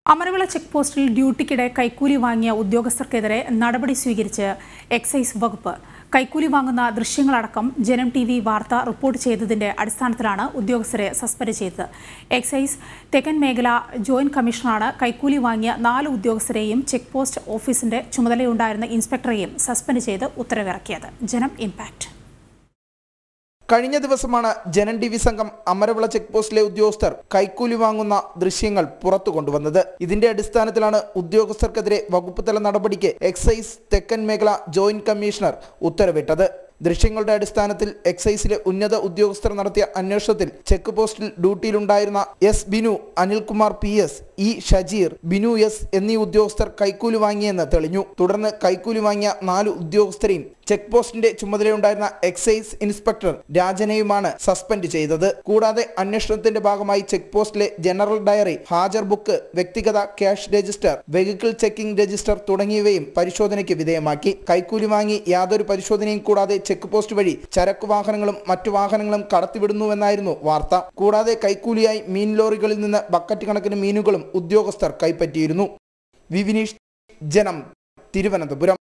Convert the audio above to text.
Amaravila check പോസ്റ്റിൽ ഡ്യൂട്ടിക്കിടെ കൈക്കൂലി വാങ്ങിയ ഉദ്യോഗസ്ഥർക്കെതിരെ നടപടി സ്വീകരിച്ച് എക്സൈസ് വകുപ്പ് കൈക്കൂലി വാങ്ങുന്ന ദൃശ്യങ്ങളടക്കം ജനം ടി വി വാർത്ത റിപ്പോർട്ട് ചെയ്തതിന്റെ അടിസ്ഥാനത്തിലാണ് ഉദ്യോഗസ്ഥരെ സസ്പെൻഡ് ചെയ്തത് എക്സൈസ് തെക്കൻ മേഖല ജോയിന്റ് കമ്മീഷണറാണ് കൈക്കൂലി വാങ്ങിയ നാല് ഉദ്യോഗസ്ഥരെയും ചെക്ക് പോസ്റ്റ് ഓഫീസിന്റെ ചുമതലയുണ്ടായിരുന്ന ഇൻസ്പെക്ടറെയും സസ്പെൻഡ് ചെയ്ത് ഉത്തരവിറക്കിയത് ജനം ഇമ്പാക്ട് കഴിഞ്ഞ ദിവസമാണ് ജനൻ ടി വി സംഘം അമരവിള ചെക്ക് പോസ്റ്റിലെ ഉദ്യോഗസ്ഥർ കൈക്കൂലി വാങ്ങുന്ന ദൃശ്യങ്ങൾ പുറത്തു കൊണ്ടുവന്നത് ഇതിന്റെ അടിസ്ഥാനത്തിലാണ് ഉദ്യോഗസ്ഥർക്കെതിരെ വകുപ്പ് തല നടപടിക്ക് എക്സൈസ് തെക്കൻ മേഖല ജോയിന്റ് കമ്മീഷണർ ഉത്തരവിട്ടത് ദൃശ്യങ്ങളുടെ അടിസ്ഥാനത്തിൽ എക്സൈസിലെ ഉന്നത ഉദ്യോഗസ്ഥർ നടത്തിയ അന്വേഷണത്തിൽ ചെക്ക് പോസ്റ്റിൽ ഡ്യൂട്ടിയിലുണ്ടായിരുന്ന S Binu Anilkumar P S E Shajeer Binu S എന്നീ ഉദ്യോഗസ്ഥർ കൈക്കൂലി വാങ്ങിയെന്ന് തെളിഞ്ഞു തുടർന്ന് കൈക്കൂലി വാങ്ങിയ നാല് ഉദ്യോഗസ്ഥരെയും ചെക്ക് പോസ്റ്റിന്റെ ചുമതലയുണ്ടായിരുന്ന എക്സൈസ് ഇൻസ്പെക്ടർ രാജനെയുമാണ് സസ്പെൻഡ് ചെയ്തത് കൂടാതെ അന്വേഷണത്തിന്റെ ഭാഗമായി ചെക്ക് പോസ്റ്റിലെ ജനറൽ ഡയറി ഹാജർ ബുക്ക് വ്യക്തിഗത cash register vehicle checking register തുടങ്ങിയവയും പരിശോധനയ്ക്ക് വിധേയമാക്കി കൈക്കൂലി വാങ്ങി യാതൊരു പരിശോധനയും കൂടാതെ ചെക്ക് പോസ്റ്റ് വഴി ചരക്ക് വാഹനങ്ങളും മറ്റു വാഹനങ്ങളും കടത്തിവിടുന്നുവെന്നായിരുന്നു വാർത്ത കൂടാതെ കൈക്കൂലിയായി മീൻ ലോറികളിൽ നിന്ന് ബക്കറ്റ് കണക്കിന് മീനുകളും ഉദ്യോഗസ്ഥർ കൈപ്പറ്റിയിരുന്നു വി വിനീഷ് ജനം തിരുവനന്തപുരം